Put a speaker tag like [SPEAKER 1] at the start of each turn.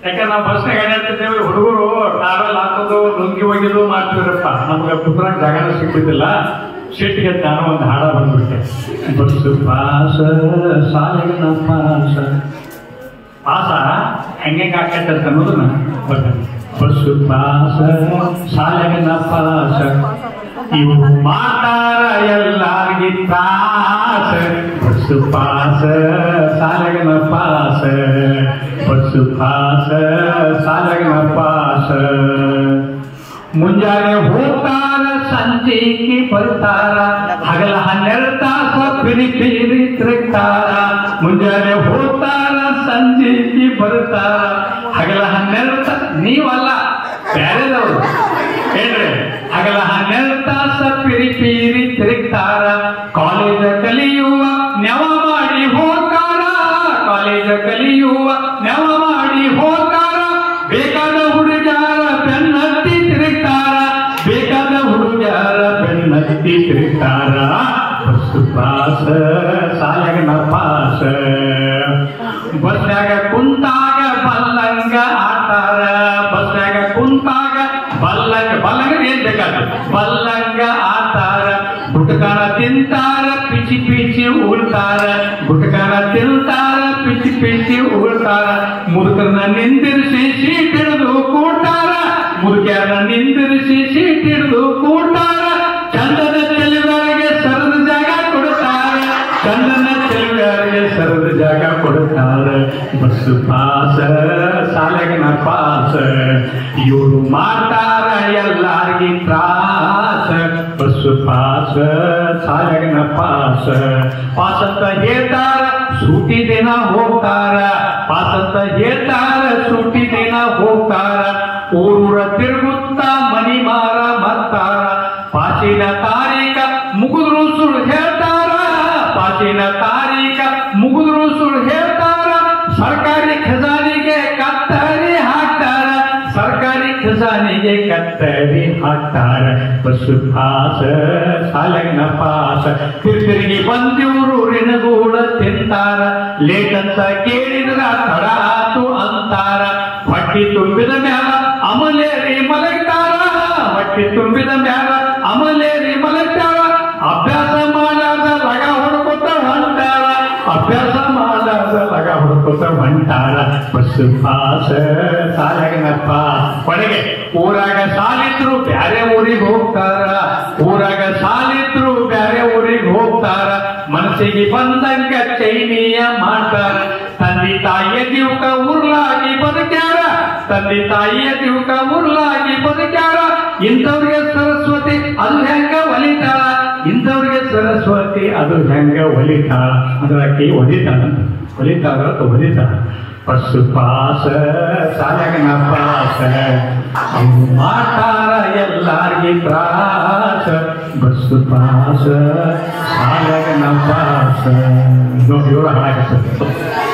[SPEAKER 1] ಯಾಕಂದ್ರೆ ನಾವು ಬಸ್ನಾಗ ಅಡ್ಡಾಡ್ತಿದ್ದೇವೆ ಹುಡುಗರು ಟ್ರಾವೆಲ್ ಹಾಕೋದು ಲುಂಗಿ ಒಗೆದು ಮಾಡ್ತಿದ್ರಪ್ಪ ನಮ್ಗೆ ಕುತ್ರಾಗ ಜಾಗನ ಸಿಗ್ತಿದ್ದಿಲ್ಲ ಸಿಟ್ಟಿಗೆ ನಾನು ಒಂದು ಹಾಡ ಬಂದ್ಬಿಟ್ಟೆ ಬಸ್ಸು ಪಾಸ ಸಾಲಿನ ಪಾಸ ಪಾಸ ಹೆಂಗೆ ಹಾಕೈತೆ ಅನ್ನೋದನ್ನ ಗೊತ್ತಾಗ್ತದೆ. ಬಸ್ಸು ಪಾಸ ಸಾಲಿನ ಪಾಸ ಇವು ಮಾತಾರ ಎಲ್ಲಾರ್ಗಿ ತ್ರಾಸ ಬಸ್ಸು ಪಾಸ ಸಾಲಗನ ಪಾಸ ಬಸ್ಸು ಪಾಸ ಸಾಲಗನ ಪಾಸ ಮುಂಜಾನೆ ಹೋಗ್ತಾರ ಸಂಜೆಗೆ ಬರ್ತಾರ ಹಗಲ ಹನ್ನೆರಡು ತಾಸ ಪಿರಿ ಪಿರಿ ತಿರುಗ್ತಾರ ಮುಂಜಾನೆ ಹೋಗ್ತಾರ ಸಂಜೆಗೆ ಬರ್ತಾರ ಹಗಲ ಹನ್ನೆರಡು ತಾಸ ನೀವಲ್ಲ ಬೇರೆದವರು ಹೇಳ್ರಿ ಹಗಲ ಹನ್ನೆರಡು ತಾಸ ಪಿರಿ ಪಿರಿ ತಿರುಗ್ತಾರ ಕಾಲೇಜ ಕಲಿಯುವ ನೆವ ಮಾಡಿ ಹೋಗ್ತಾರ ಕಾಲೇಜ ಕಲಿಯುವ ನೆವ ಮಾಡಿ ಹೋಗ್ತಾರ ಬೇಕಾದ ಹುಡುಗಾರ ಬೆನ್ನತ್ತಿ ತಿರುಗ್ತಾರ ಬೇಕಾದ ಹುಡುಗಾರ ಬೆನ್ನತ್ತಿ ತಿರುಗ್ತಾರ ಬಸ್ಸು ಪಾಸ ಸಾಲಗನ ಪಾಸ ಬಸ್ನಾಗ ಕುಂತಾಗ ಬಲ್ಲಂಗ ಆಡ್ತಾರ ಬಸ್ನಾಗ ಕುಂತಾಗ ಬಲ್ಲಂಗ ಬಲ್ಲಂಗ ಏನ್ ಬೇಕಾದ್ರೆ ಬಲ್ಲಂಗ ಆಡ್ತಾರ ಗುಟ್ಕಾನ ತಿಂತಾರ ಪಿಚಿ ಪಿಚಿ ಉಳ್ತಾರ ಗುಟ್ಕಾನ ತಿಂತಾರ ಪಿಚಿ ಪಿಚಿ ಉಳ್ತಾರ ಮುದುಕರನ್ನ ನಿಂದಿರಿಸಿ ಸೀಟ್ ಹಿಡಿದು ಕೂಡ್ತಾರ ಮುದುಕ್ಯಾರನ್ನ ನಿಂದಿರಿಸಿ ಸೀಟ್ ಹಿಡಿದು ಕೂಡ್ತಾರ ಚಂದದ ಚೆಲುವರಿಗೆ ಸರದ ಜಾಗ ಕೊಡ್ತಾರ ಚಂದನ ಚೆಲುವರಿಗೆ ಸರದ ಜಾಗ ಕೊಡ್ತಾರ ಬಸ್ಸು ಪಾಸ ಸಾಲಗನ ಪಾಸ ಇವರು ಮಾಡ್ತಾರ ಎಲ್ಲಾರ್ಗಿ ತ್ರಾಸ ಬಸ್ಸು ಪಾಸ ಸಾಲಗನ ಪಾಸ ಪಾಸ ಅಂತ ಹೇಳ್ತಾರ ಸೂಟಿ ದಿನ ಹೋಗ್ತಾರ ಪಾಸ ಅಂತ ಹೇಳ್ತಾರ ಸೂಟಿ ದಿನ ಹೋಗ್ತಾರ ಊರೂರ ತಿರುಗುತ್ತಾ ಮನಿ ಮಾರ ಮತ್ತಾರ ಪಾಚಿನ ತಾರೀಕ ಮುಗಿದ್ರು ಸುಳ್ಳು ಹೇಳ್ತಾರ ಪಾಚಿನ ತಾರೀಕ ಮುಗಿದ್ರು ಸುಳ್ಳು ಹೇಳ್ತಾರ ಸರ್ಕಾರಿ ಖಜಾನಿಗೆ ಕತ್ತರಿ ಹಾಕ್ತಾರ ಸರ್ಕಾರಿ ಖಜಾನಿಗೆ ಕತ್ತರಿ ಹಾಕ್ತಾರ ಬಸ್ಸು ಪಾಸ ಸಾಲಗನ ಪಾಸ ತಿರುಗಿ ಬಂದಿವರು ರಿಣಗೂಡ ತಿಂತಾರ ಲೇಟ್ ಅಂತ ಕೇಳಿದ್ರ ತಡ ಆತು ಅಂತಾರ ಹೊಟ್ಟಿ ತುಂಬಿದ ಮ್ಯಾಲ ಅಮಲೇರಿ ಮಲಗ್ತಾರ ಹೊಟ್ಟಿ ತುಂಬಿದ ಮ್ಯಾಲ ಅಮಲೇರಿ ಮಲಗ್ತಾರ ಅಭ್ಯಾಸ ಮಾಡಾದ ಲಗ ಹೊಡ್ಕೊತ ಹೊಂಟಾರ ಅಭ್ಯಾಸ ಮಾಡಾದ ಲಗ ಹೊಡ್ಕೊತ ಹೊಂಟಾರ ಬಸ್ಸು ಪಾಸ ಸಾಲಗನ ಪಾಸ್ ಕೊನೆಗೆ ಊರಾಗ ಸಾಲಿದ್ರು ಬ್ಯಾರೆ ಊರಿಗೆ ಹೋಗ್ತಾರ ಊರಾಗ ಸಾಲಿದ್ರು ಬ್ಯಾರೆ ಊರಿಗೆ ಹೋಗ್ತಾರ ಮನಸ್ಸಿಗೆ ಬಂದಂಗ ಚೈನೀಯ ಮಾಡ್ತಾರ ತಂದೆ ತಾಯಿಯ ದಿವಕ ಉರ್ಲಾಗಿ ಬದುಕ್ಯಾರ ತಂದೆ ತಾಯಿಯ ದಿವಕ ಉರ್ಲಾಗಿ ಬದುಕ್ಯಾರ ಇಂಥವ್ರಿಗೆ ಸರಸ್ವತಿ ಅದು ಹೆಂಗ ಒಲಿತಾಳ ಇಂಥವ್ರಿಗೆ ಸರಸ್ವತಿ ಅದು ಹೆಂಗ ಒಲಿತಾಳ ಅದಕ್ಕೆ ಒಲಿತಾಳ ಒಲಿತಾಳ ಅಥವಾ ಒಲಿತಾಳ ಪಶು ಪಾಸ ಸಾಲಗನ ಪಾಸ ಇವು ಮಾಡ್ತಾರ ಎಲ್ಲಾರ್ಗಿ ತ್ರಾಸ ಬಸ್ಸು ಪಾಸ ಸಾಲಗನ ಪಾಸ ನೋಡಿ ಇವರು ಹಾಳಾಗತ್ತೆ